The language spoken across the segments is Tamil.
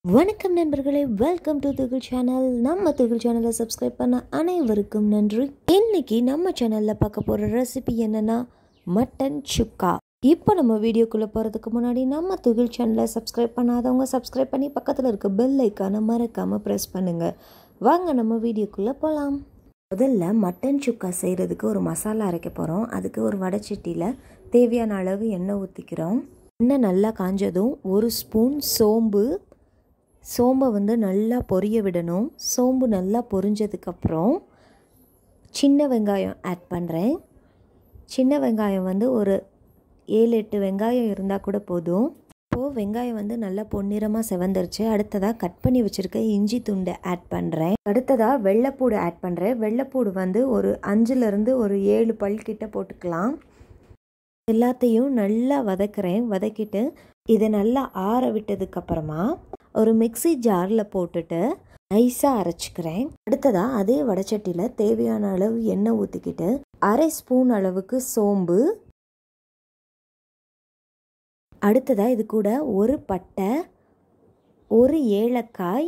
வணக்கம் நண்பர்களே வெல்கம் டு துகில் சேனல் நம்ம துகில் சேனலை சப்ஸ்கிரைப் பண்ண அனைவருக்கும் நன்றி இன்னைக்கு நம்ம சேனலில் பார்க்க போகிற ரெசிபி என்னன்னா மட்டன் சுக்கா இப்போ நம்ம வீடியோக்குள்ளே போகிறதுக்கு முன்னாடி நம்ம துகில் சேனலை சப்ஸ்கிரைப் பண்ணாதவங்க சப்ஸ்கிரைப் பண்ணி பக்கத்தில் இருக்க பெல் ஐக்கானை மறக்காமல் ப்ரெஸ் பண்ணுங்கள் வாங்க நம்ம வீடியோக்குள்ளே போகலாம் முதல்ல மட்டன் சுக்கா செய்கிறதுக்கு ஒரு மசாலா அரைக்க போகிறோம் அதுக்கு ஒரு வடைச்சட்டியில் தேவையான அளவு எண்ணெய் ஊற்றிக்கிறோம் எண்ணெய் நல்லா காஞ்சதும் ஒரு ஸ்பூன் சோம்பு சோம்பை வந்து நல்லா பொரிய விடணும் சோம்பு நல்லா பொரிஞ்சதுக்கப்புறம் சின்ன வெங்காயம் ஆட் பண்ணுறேன் சின்ன வெங்காயம் வந்து ஒரு ஏழு எட்டு வெங்காயம் இருந்தால் கூட போதும் இப்போது வெங்காயம் வந்து நல்லா பொன்னிறமாக செவந்துருச்சு அடுத்ததாக கட் பண்ணி வச்சுருக்க இஞ்சி துண்டை ஆட் பண்ணுறேன் அடுத்ததாக வெள்ளைப்பூடு ஆட் பண்ணுறேன் வெள்ளைப்பூடு வந்து ஒரு அஞ்சுலேருந்து ஒரு ஏழு பல் கிட்ட போட்டுக்கலாம் எல்லாத்தையும் நல்லா வதக்குறேன் வதக்கிட்டு இதை நல்லா ஆற விட்டதுக்கப்புறமா ஒரு மிக்சி ஜாரில் போட்டுட்டு நைஸாக அரைச்சிக்கிறேன் அடுத்ததாக அதே வடைச்சட்டியில் தேவையான அளவு எண்ணெய் ஊற்றிக்கிட்டு அரை ஸ்பூன் அளவுக்கு சோம்பு அடுத்ததாக இது கூட ஒரு பட்டை ஒரு ஏலக்காய்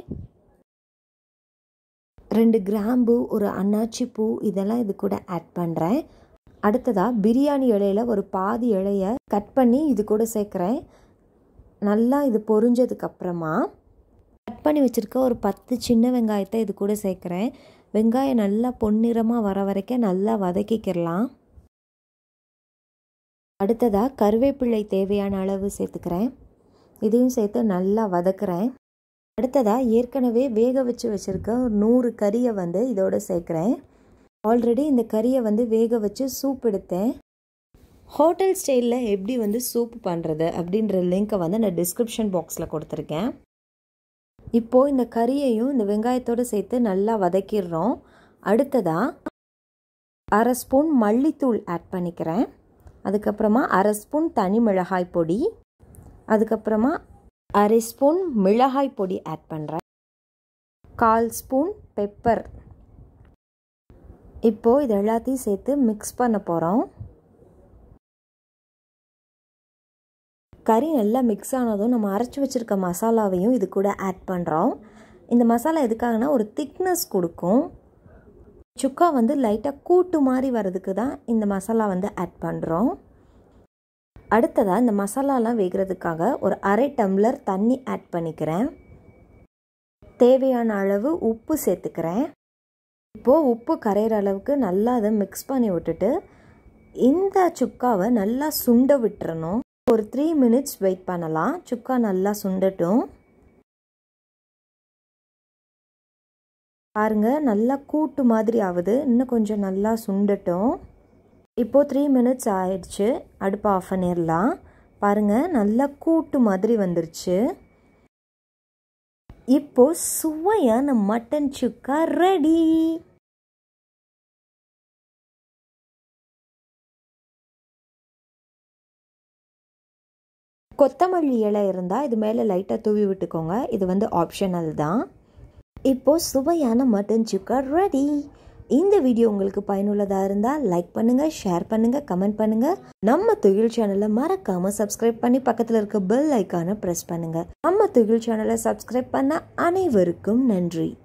ரெண்டு கிராம்பு ஒரு அன்னாச்சி பூ இதெல்லாம் இது கூட ஆட் பண்ணுறேன் அடுத்ததாக பிரியாணி இலையில் ஒரு பாதி இலைய கட் பண்ணி இது கூட சேர்க்குறேன் நல்லா இது பொரிஞ்சதுக்கப்புறமா கட் பண்ணி வச்சுருக்க ஒரு பத்து சின்ன வெங்காயத்தை இது கூட சேர்க்குறேன் வெங்காயம் நல்லா பொன்னிறமாக வர வரைக்கும் நல்லா வதக்கிக்கிடலாம் அடுத்ததாக கருவேப்பிள்ளை தேவையான அளவு சேர்த்துக்கிறேன் இதையும் சேர்த்து நல்லா வதக்குறேன் அடுத்ததாக ஏற்கனவே வேக வச்சு வச்சுருக்க ஒரு நூறு கறியை வந்து இதோட சேர்க்குறேன் ஆல்ரெடி இந்த கறியை வந்து வேக வச்சு சூப் எடுத்தேன் ஹோட்டல் ஸ்டைலில் எப்படி வந்து சூப் பண்ணுறது அப்படின்ற லிங்க்கை வந்து நான் டிஸ்கிரிப்ஷன் பாக்ஸில் கொடுத்துருக்கேன் இப்போது இந்த கறியையும் இந்த வெங்காயத்தோடு சேர்த்து நல்லா வதக்கிடுறோம் அடுத்ததாக அரை ஸ்பூன் மல்லித்தூள் ஆட் பண்ணிக்கிறேன் அதுக்கப்புறமா அரை ஸ்பூன் தனி மிளகாய் பொடி அதுக்கப்புறமா அரை ஸ்பூன் மிளகாய் பொடி ஆட் பண்ணுறேன் கால் ஸ்பூன் பெப்பர் இப்போது இது எல்லாத்தையும் சேர்த்து மிக்ஸ் பண்ண போகிறோம் கறி நல்லா மிக்ஸ் ஆனதும் நம்ம அரைச்சி வச்சுருக்க மசாலாவையும் இது கூட ஆட் பண்ணுறோம் இந்த மசாலா எதுக்காகனா ஒரு திக்னஸ் கொடுக்கும் சுக்கா வந்து லைட்டாக கூட்டு மாதிரி வர்றதுக்கு தான் இந்த மசாலா வந்து ஆட் பண்ணுறோம் அடுத்ததாக இந்த மசாலாலாம் வேகிறதுக்காக ஒரு அரை டம்ளர் தண்ணி ஆட் பண்ணிக்கிறேன் தேவையான அளவு உப்பு சேர்த்துக்கிறேன் இப்போது உப்பு கரையிற அளவுக்கு நல்லா அதை மிக்ஸ் பண்ணி விட்டுட்டு இந்த சுக்காவை நல்லா சுண்ட விட்டுறணும் ஒரு த்ரீ மினிட்ஸ் வெயிட் பண்ணலாம் சுக்கா நல்லா சுண்டட்டும் பாருங்க நல்லா கூட்டு மாதிரி ஆகுது இன்னும் கொஞ்சம் நல்லா சுண்டட்டும் இப்போது த்ரீ மினிட்ஸ் ஆயிடுச்சு அடுப்பு ஆஃப் பண்ணிடலாம் பாருங்கள் நல்லா கூட்டு மாதிரி வந்துருச்சு இப்போ சுவையான மட்டன் சுக்கா ரெடி கொத்தமல்லி இலை இருந்தால் இது மேலே லைட்டாக தூவி விட்டுக்கோங்க இது வந்து ஆப்ஷனல் தான் இப்போது சுவையான மட்டன் சுக்கா ரெடி இந்த வீடியோ உங்களுக்கு பயனுள்ளதாக இருந்தால் லைக் பண்ணுங்கள் ஷேர் பண்ணுங்கள் கமெண்ட் பண்ணுங்கள் நம்ம தொழில் சேனலை மறக்காமல் சப்ஸ்கிரைப் பண்ணி பக்கத்தில் இருக்க பெல் ஐக்கானை ப்ரெஸ் பண்ணுங்கள் நம்ம தொழில் சேனலை சப்ஸ்கிரைப் பண்ண அனைவருக்கும் நன்றி